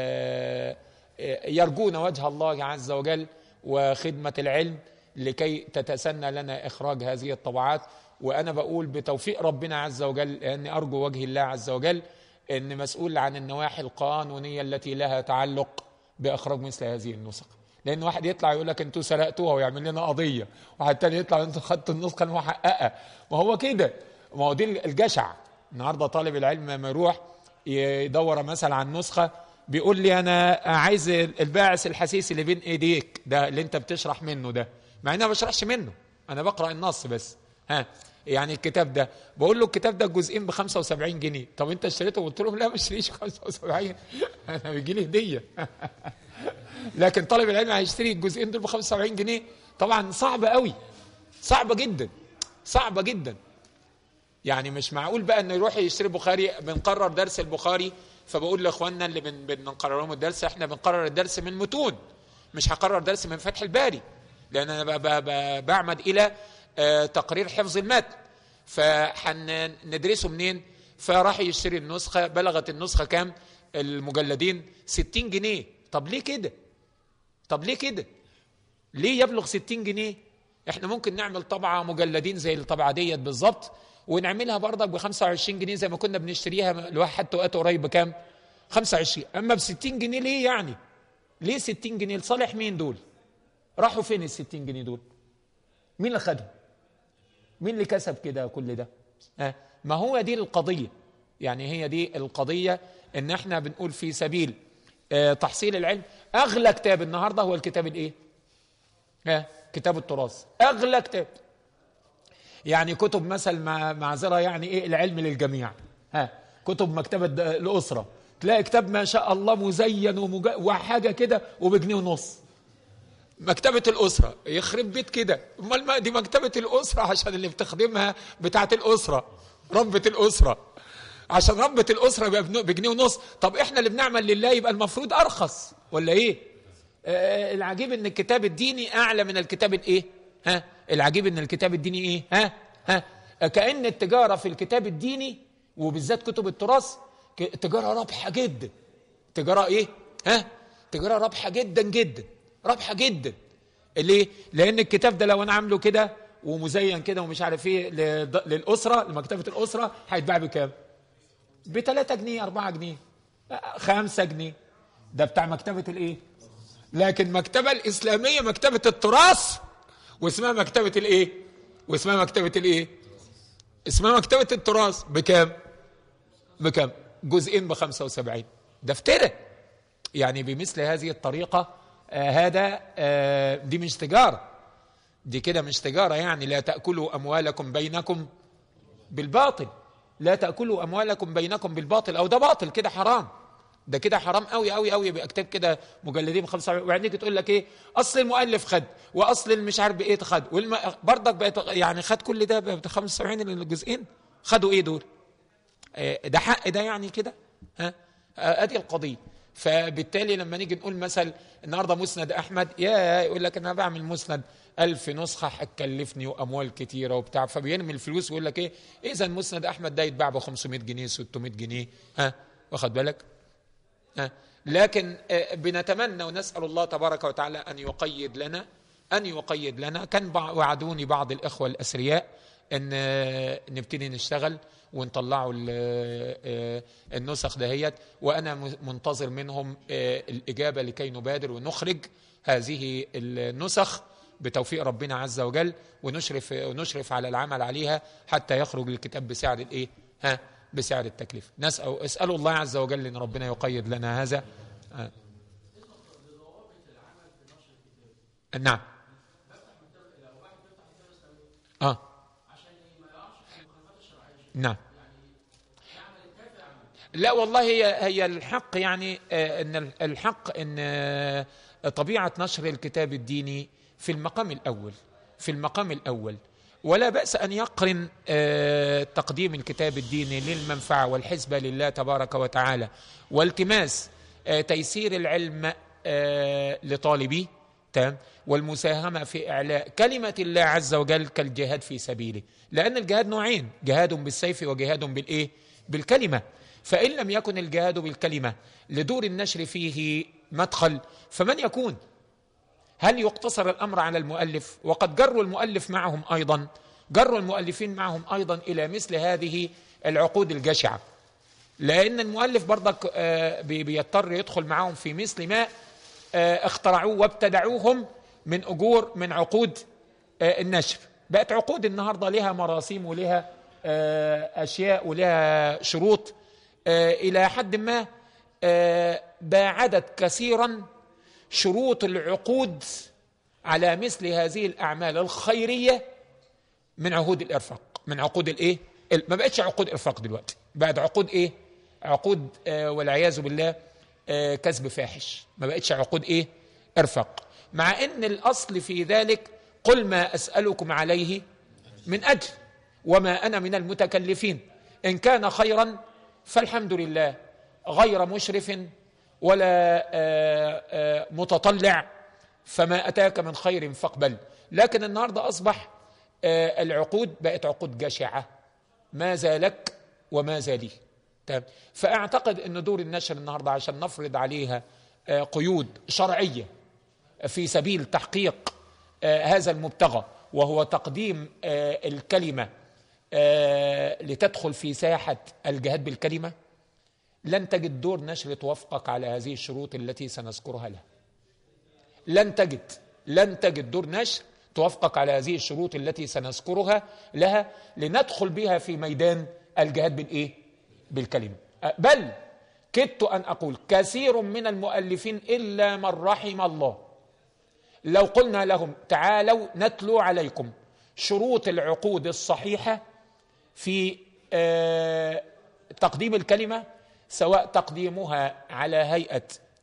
يرجون وجه الله عز وجل وخدمة العلم لكي تتسنى لنا إخراج هذه الطبعات وأنا بقول بتوفيق ربنا عز وجل لأني أرجو وجه الله عز وجل أن مسؤول عن النواحي القانونية التي لها تعلق بإخراج مثل هذه النسخ لأن واحد يطلع يقول لك أنتوا سرقتوها ويعمل لنا قضية واحد تاني يطلع أنتوا خدتوا النسخة المحققة ما هو كده ما هو دي الجشع النهارده طالب العلم لما يروح يدور مثلا عن نسخة بيقول لي أنا عايز الباعث الحسيس اللي بين إيديك ده اللي أنت بتشرح منه ده مع إن أنا ما بشرحش منه أنا بقرأ النص بس ها يعني الكتاب ده بقول له الكتاب ده جزئين ب 75 جنيه طب انت اشتريته قلت لهم لا ما اشتريش 75 انا بيجي لي هديه لكن طالب العلم هيشتري الجزئين دول ب 75 جنيه طبعا صعبه قوي صعبه جدا صعبه جدا يعني مش معقول بقى انه يروح يشتري بخاري بنقرر درس البخاري فبقول لاخواننا اللي بنقرر لهم الدرس احنا بنقرر الدرس من متون مش هقرر درس من فتح الباري لان انا بعمد الى آه، تقرير حفظ المتن فحندرسه منين فراح يشتري النسخة بلغت النسخة كام المجلدين ستين جنيه طب ليه كده طب ليه كده ليه يبلغ ستين جنيه احنا ممكن نعمل طبعة مجلدين زي الطبعة ديت بالظبط ونعملها برضك ب 25 جنيه زي ما كنا بنشتريها لواحد وقت قريب بكام 25 اما ب 60 جنيه ليه يعني ليه 60 جنيه لصالح مين دول راحوا فين ال 60 جنيه دول مين اللي خدهم مين اللي كسب كده كل ده آه ما هو دي القضية يعني هي دي القضية ان احنا بنقول في سبيل آه تحصيل العلم اغلى كتاب النهاردة هو الكتاب الايه آه كتاب التراث اغلى كتاب يعني كتب مثل معذرة يعني ايه العلم للجميع ها كتب مكتبة الأسرة تلاقي كتاب ما شاء الله مزين ومج... وحاجه كده وبجنيه ونص مكتبة الأسرة يخرب بيت كده امال ما دي مكتبة الأسرة عشان اللي بتخدمها بتاعة الأسرة ربة الأسرة عشان ربة الأسرة بجنيه ونص طب احنا اللي بنعمل لله يبقى المفروض أرخص ولا ايه آه العجيب ان الكتاب الديني أعلى من الكتاب الايه ها العجيب ان الكتاب الديني ايه ها ها كأن التجارة في الكتاب الديني وبالذات كتب التراث تجارة رابحة جدا تجارة ايه ها تجارة رابحة جدا جدا رابحة جدا ليه لان الكتاب ده لو انا عامله كده ومزين كده ومش عارف ايه للاسره لمكتبه الاسره هيتباع بكام ب 3 جنيه 4 جنيه 5 جنيه ده بتاع مكتبه الايه لكن المكتبه الاسلاميه مكتبه التراث واسمها مكتبه الايه واسمها مكتبه الايه اسمها مكتبه التراث بكام بكام جزئين ب 75 ده افترى يعني بمثل هذه الطريقه آه هذا آه دي مش تجاره دي كده مش تجاره يعني لا تاكلوا اموالكم بينكم بالباطل لا تاكلوا اموالكم بينكم بالباطل او ده باطل كده حرام ده كده حرام قوي قوي قوي يبقى كتاب كده مجلدين ب 75 وبعدين تقول لك ايه اصل المؤلف خد واصل المش عارف بايه خد والم... برضك بقت يعني خد كل ده ب 75 الجزئين خدوا ايه دول؟ ده حق ده يعني كده ها ادي القضيه فبالتالي لما نيجي نقول مثلا النهارده مسند احمد يا يقول لك انا بعمل مسند ألف نسخة هتكلفني وأموال كتيرة وبتاع فبيرمي الفلوس ويقول لك إيه إذا مسند أحمد ده يتباع ب 500 جنيه 600 جنيه ها واخد بالك ها لكن بنتمنى ونسأل الله تبارك وتعالى أن يقيد لنا أن يقيد لنا كان وعدوني بعض الإخوة الأثرياء أن نبتدي نشتغل ونطلعوا النسخ دهيت وأنا منتظر منهم الإجابة لكي نبادر ونخرج هذه النسخ بتوفيق ربنا عز وجل ونشرف ونشرف على العمل عليها حتى يخرج الكتاب بسعر الايه؟ ها بسعر التكلفه. نسأل اسالوا الله عز وجل ان ربنا يقيد لنا هذا. آه. نعم. اه نعم لا والله هي هي الحق يعني آه ان الحق ان آه طبيعه نشر الكتاب الديني في المقام الاول في المقام الاول ولا باس ان يقرن آه تقديم الكتاب الديني للمنفعه والحسبه لله تبارك وتعالى والتماس تيسير العلم لطالبيه تمام والمساهمه في اعلاء كلمه الله عز وجل كالجهاد في سبيله لان الجهاد نوعين جهاد بالسيف وجهاد بالايه بالكلمه فان لم يكن الجهاد بالكلمه لدور النشر فيه مدخل فمن يكون هل يقتصر الامر على المؤلف وقد جروا المؤلف معهم ايضا جروا المؤلفين معهم ايضا الى مثل هذه العقود الجشعه لان المؤلف برضك بيضطر يدخل معهم في مثل ما اخترعوه وابتدعوهم من اجور من عقود النشر بقت عقود النهارده لها مراسيم ولها اشياء ولها شروط الى حد ما باعدت كثيرا شروط العقود على مثل هذه الاعمال الخيريه من عهود الارفاق من عقود الايه ما بقتش عقود ارفاق دلوقتي بقت عقود ايه عقود آه والعياذ بالله آه كسب فاحش ما بقتش عقود ايه ارفاق مع ان الاصل في ذلك قل ما اسالكم عليه من اجر وما انا من المتكلفين ان كان خيرا فالحمد لله غير مشرف ولا آآ متطلع فما اتاك من خير فاقبل لكن النهارده اصبح العقود بقت عقود جشعه ماذا لك وماذا لي فاعتقد ان دور النشر النهارده عشان نفرض عليها قيود شرعيه في سبيل تحقيق هذا المبتغى وهو تقديم الكلمه لتدخل في ساحه الجهاد بالكلمه لن تجد دور نشر توافقك على هذه الشروط التي سنذكرها لها لن تجد لن تجد دور نشر توافقك على هذه الشروط التي سنذكرها لها لندخل بها في ميدان الجهاد بالايه بالكلمه بل كدت ان اقول كثير من المؤلفين الا من رحم الله لو قلنا لهم تعالوا نتلو عليكم شروط العقود الصحيحه في تقديم الكلمه سواء تقديمها على هيئه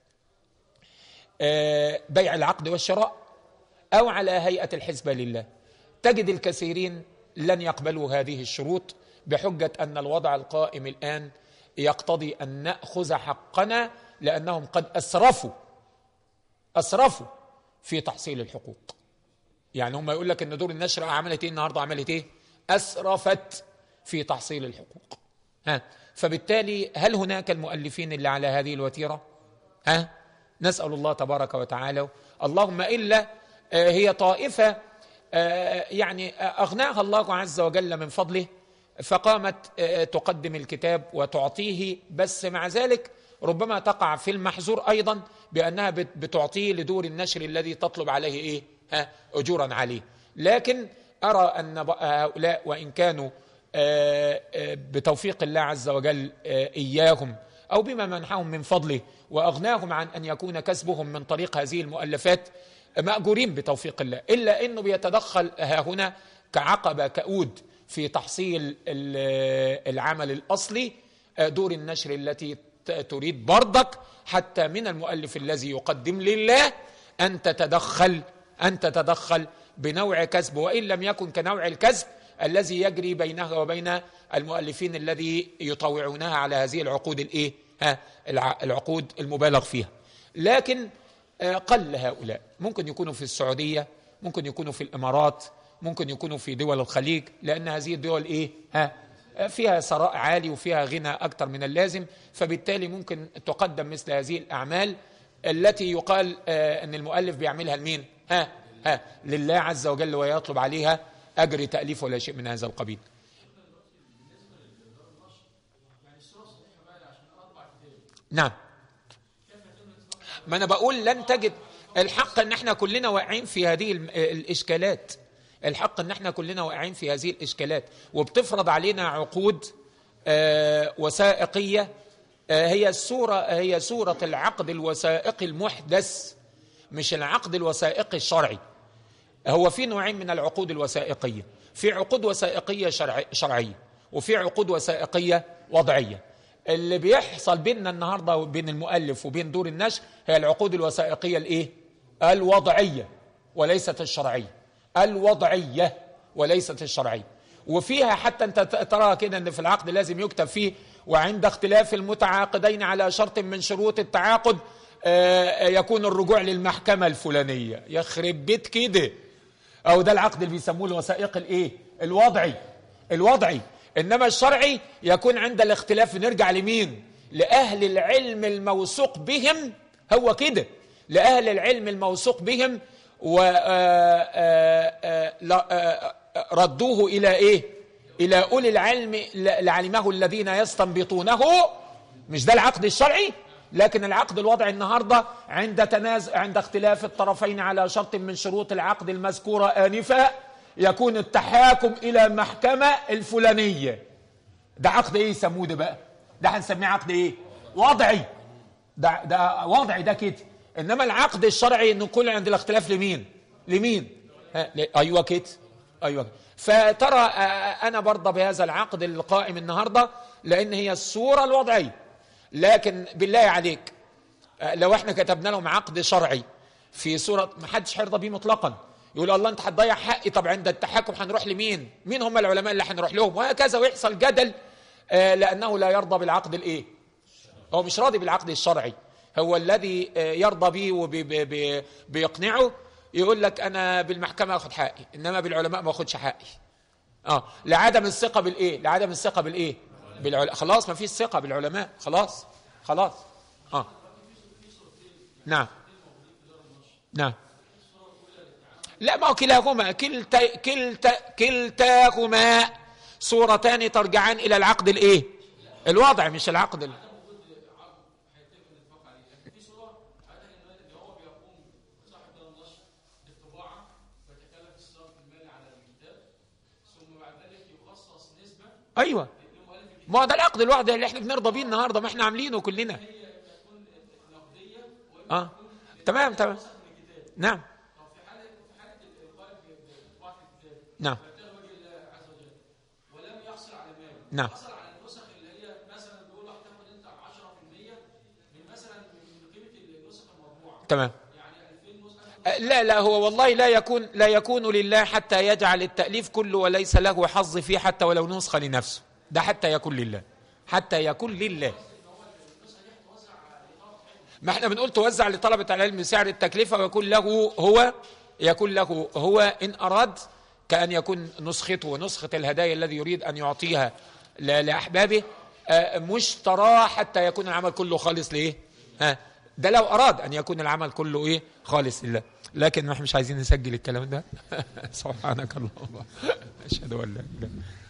آه، بيع العقد والشراء او على هيئه الحسبه لله تجد الكثيرين لن يقبلوا هذه الشروط بحجه ان الوضع القائم الان يقتضي ان ناخذ حقنا لانهم قد اسرفوا اسرفوا في تحصيل الحقوق يعني هم يقول لك ان دور النشر عملت ايه النهارده عملت ايه اسرفت في تحصيل الحقوق ها فبالتالي هل هناك المؤلفين اللي على هذه الوتيره ها نسال الله تبارك وتعالى اللهم الا آه، هي طائفه آه، يعني اغناها الله عز وجل من فضله فقامت آه، تقدم الكتاب وتعطيه بس مع ذلك ربما تقع في المحظور ايضا بانها بتعطيه لدور النشر الذي تطلب عليه ايه ها اجورا عليه لكن ارى ان هؤلاء وان كانوا آه، آه، بتوفيق الله عز وجل آه، اياهم او بما منحهم من فضله واغناهم عن ان يكون كسبهم من طريق هذه المؤلفات ماجورين بتوفيق الله الا انه بيتدخل ها هنا كعقبه كؤود في تحصيل العمل الاصلي دور النشر التي تريد برضك حتى من المؤلف الذي يقدم لله ان تتدخل ان تتدخل بنوع كسب وان لم يكن كنوع الكسب الذي يجري بينها وبين المؤلفين الذي يطوعونها على هذه العقود الايه ها العقود المبالغ فيها لكن آه، قل هؤلاء ممكن يكونوا في السعوديه ممكن يكونوا في الامارات ممكن يكونوا في دول الخليج لان هذه الدول ايه ها فيها ثراء عالي وفيها غنى اكثر من اللازم فبالتالي ممكن تقدم مثل هذه الاعمال التي يقال آه، ان المؤلف بيعملها لمين ها ها لله عز وجل ويطلب عليها اجر تاليف ولا شيء من هذا القبيل نعم ما انا بقول لن تجد الحق ان احنا كلنا واقعين في هذه الاشكالات الحق ان احنا كلنا واقعين في هذه الاشكالات وبتفرض علينا عقود آه وثائقيه آه هي الصوره هي صوره العقد الوثائقي المحدث مش العقد الوثائقي الشرعي هو في نوعين من العقود الوثائقيه في عقود وثائقيه شرعي شرعيه وفي عقود وثائقيه وضعيه اللي بيحصل بيننا النهارده بين المؤلف وبين دور النشر هي العقود الوثائقيه الايه الوضعيه وليست الشرعيه الوضعيه وليست الشرعيه وفيها حتى انت ترى كده ان في العقد لازم يكتب فيه وعند اختلاف المتعاقدين على شرط من شروط التعاقد آه، يكون الرجوع للمحكمه الفلانيه يخرب بيت كده او ده العقد اللي بيسموه الوثائق الايه الوضعي الوضعي انما الشرعي يكون عند الاختلاف نرجع لمين لاهل العلم الموثوق بهم هو كده لاهل العلم الموثوق بهم وردوه آه، آه، آه، الى ايه الى اولي العلم لعلمه الذين يستنبطونه مش ده العقد الشرعي لكن العقد الوضعي النهارده عند تنازع عند اختلاف الطرفين على شرط من شروط العقد المذكوره انفا يكون التحاكم الى المحكمه الفلانيه ده عقد ايه يسموه ده بقى ده هنسميه عقد ايه وضعي ده ده وضعي ده كده انما العقد الشرعي نقول عند الاختلاف لمين لمين ايوه كده ايوه فترى انا برضى بهذا العقد القائم النهارده لان هي الصوره الوضعيه لكن بالله عليك لو احنا كتبنا لهم عقد شرعي في صوره ما حدش هيرضى بيه مطلقا يقول الله انت هتضيع حقي طب عند التحاكم هنروح لمين مين هم العلماء اللي هنروح لهم وهكذا ويحصل جدل لانه لا يرضى بالعقد الايه هو مش راضي بالعقد الشرعي هو الذي يرضى به وبيقنعه يقول لك انا بالمحكمه اخذ حقي انما بالعلماء ما اخذش حقي اه لعدم الثقه بالايه لعدم الثقه بالايه بالعلماء خلاص ما فيش ثقه بالعلماء خلاص خلاص اه نعم نعم لا ما هو كلاهما كلتا كلتا كلتاهما صورتان ترجعان الى العقد الايه الوضع مش العقد ال... ايوه ما هو ده العقد الواحد اللي احنا بنرضى بيه النهارده ما احنا عاملينه كلنا اه تمام تمام نعم نعم نعم تمام لا لا هو والله لا يكون لا يكون لله حتى يجعل التأليف كله وليس له حظ فيه حتى ولو نسخة لنفسه ده حتى يكون لله حتى يكون لله ما احنا بنقول توزع لطلبة العلم بسعر التكلفة ويكون له هو يكون له هو إن أراد كأن يكون نسخته ونسخة الهدايا الذي يريد أن يعطيها لأحبابه آه، مشترى حتى يكون العمل كله خالص لإيه ها ده لو أراد أن يكون العمل كله إيه خالص لله لكن احنا مش عايزين نسجل الكلام ده سبحانك اللهم أشهد أن لا إله